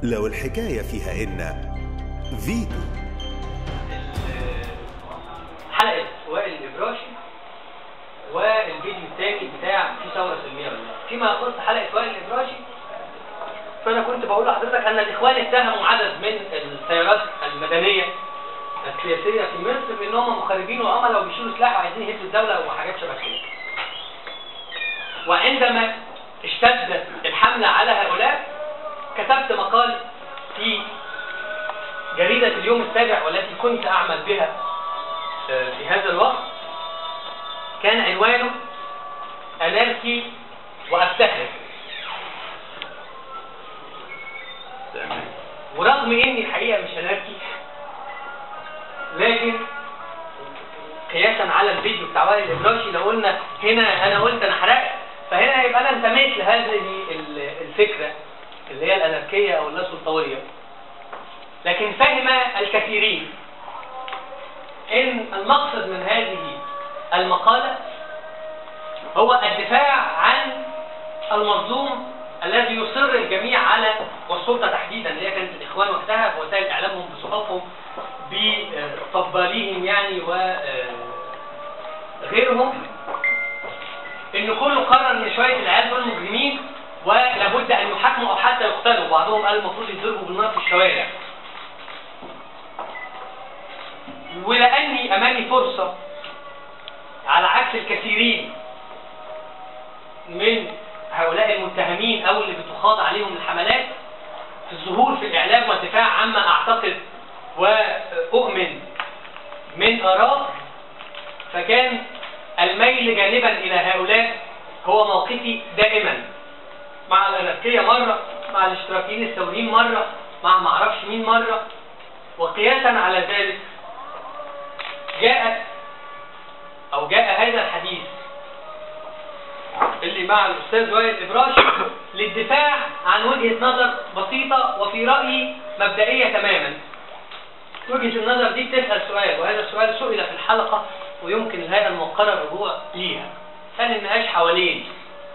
لو الحكاية فيها إن فيتو حلقه وائل الابراشي والفيديو الثاني بتاع في ثوره سلميه ولا لا. فيما يخص حلقه وائل الابراشي فانا كنت بقول لحضرتك ان الاخوان اتهموا عدد من السيارات المدنيه السياسيه في مصر بان هم مخربين وعملاء وبيشيلوا سلاح وعايزين يهدوا الدوله وحاجات شبه كده. وعندما اشتدت الحمله على هؤلاء كتبت مقال في جريدة اليوم السابع والتي كنت أعمل بها في هذا الوقت كان عنوانه أناركي وأفتخر ورغم إني الحقيقة مش أناركي لكن قياسا على الفيديو بتاع وائل الإبراشي لو قلنا هنا أنا قلت أنا حرقت فهنا يبقى أنا انتميت لهذه الفكرة اللي هي الأناركية أو اللاسلطوية لكن فهم الكثيرين ان المقصد من هذه المقالة هو الدفاع عن المظلوم الذي يصر الجميع على والسلطة تحديدا اللي هي كانت الاخوان وقتها بوسائل اعلامهم بصحفهم بطباليهم يعني وغيرهم ان كله قرر ان شوية العيال دول مجرمين ولابد ان يحاكموا او حتى يقتلوا بعضهم قال المفروض يتضربوا بالنار في الشوارع ولاني امامي فرصة على عكس الكثيرين من هؤلاء المتهمين او اللي بتخاض عليهم الحملات في الظهور في الاعلام والدفاع عما اعتقد واؤمن من اراء فكان الميل جانبا الى هؤلاء هو موقفي دائما مع الاناركيه مره مع الاشتراكيين الثوريين مره مع معرفش مين مره وقياسا على ذلك جاءت او جاء هذا الحديث اللي مع الاستاذ وائل ابراش للدفاع عن وجهة نظر بسيطة وفي رأيي مبدئية تماما وجهة النظر دي بتسأل سؤال وهذا السؤال سئل في الحلقة ويمكن لهذا الموقر الرجوع ليها كان النقاش حوالين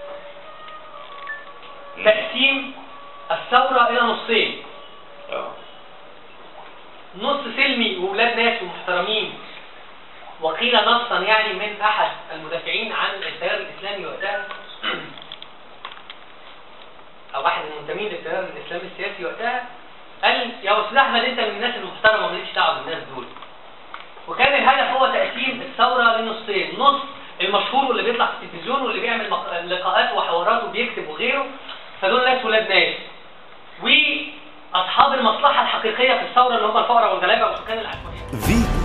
تقسيم الثورة إلى نصين نص سلمي وولاد ناس ومحترمين وقيل نصا يعني من احد المدافعين عن التيار الاسلامي وقتها او احد المنتمين للتيار الاسلامي السياسي وقتها قال يا استاذ احمد انت من الناس المحترمه مالكش دعوه بالناس دول وكان الهدف هو تقسيم الثوره لنصين نص المشهور واللي بيطلع في التلفزيون واللي بيعمل لقاءات وحوارات وبيكتب وغيره فدول ناس ولاد ناس واصحاب المصلحه الحقيقيه في الثوره اللي هم الفقراء والغلابه والسكان العشوائيين فيتو